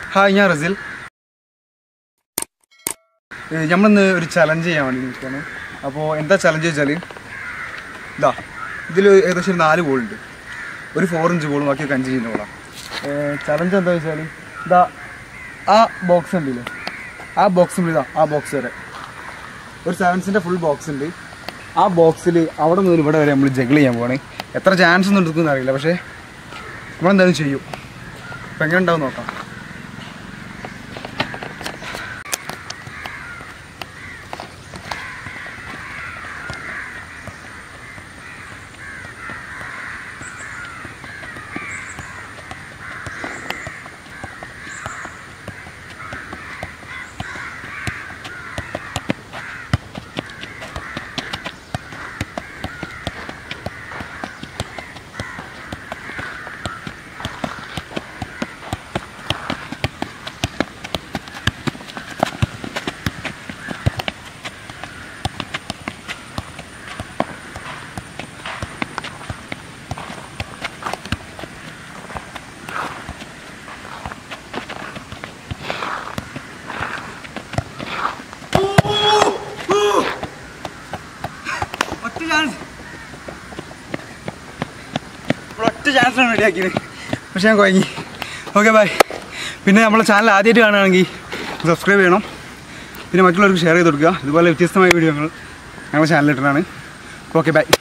hi ഞാൻ റസിൽ ഏഹ് നമ്മളിന്ന് ഒരു ചലഞ്ച് ചെയ്യാൻ വേണ്ടി നിൽക്കുകയാണ് അപ്പോൾ എന്താ ചലഞ്ച് വെച്ചാൽ ഇതാ ഇതിൽ ഏകദേശം ഒരു നാല് ബോളുണ്ട് ഒരു ഫോർ ഇഞ്ച് ബോളും ബാക്കി അഞ്ച് ഇഞ്ച് ബോളാണ് ചലഞ്ച് എന്താ വെച്ചാൽ ഇതാ ആ ബോക്സ് ഉണ്ടല്ലേ ആ ബോക്സ് ഇതാ ആ ബോക്സ് വരെ ഒരു സെവൻസിൻ്റെ ഫുൾ ബോക്സ് ഉണ്ട് ആ ബോക്സിൽ അവിടെ മുതൽ ഇവിടെ വരെ നമ്മൾ ജഗിൾ ചെയ്യാൻ പോവാണ് എത്ര ചാൻസ് ഒന്നും എടുക്കുമെന്ന് അറിയില്ല പക്ഷേ നമ്മളെന്തായാലും ചെയ്യും അപ്പം എങ്ങനെ ഉണ്ടാവും നോക്കാം ഒറ്റ ചാൻസ് ഒറ്റ ചാൻസാണ് റെഡിയാക്കിയത് പക്ഷെ ഞാൻ കുഴങ്ങി ഓക്കെ ബൈ പിന്നെ നമ്മളെ ചാനൽ ആദ്യമായിട്ട് കാണുകയാണെങ്കിൽ സബ്സ്ക്രൈബ് ചെയ്യണം പിന്നെ മറ്റുള്ളവർക്ക് ഷെയർ ചെയ്ത് കൊടുക്കുക ഇതുപോലെ വ്യത്യസ്തമായ വീഡിയോകൾ ഞങ്ങളുടെ ചാനലിലിട്ടാണ് ഓക്കെ ബൈ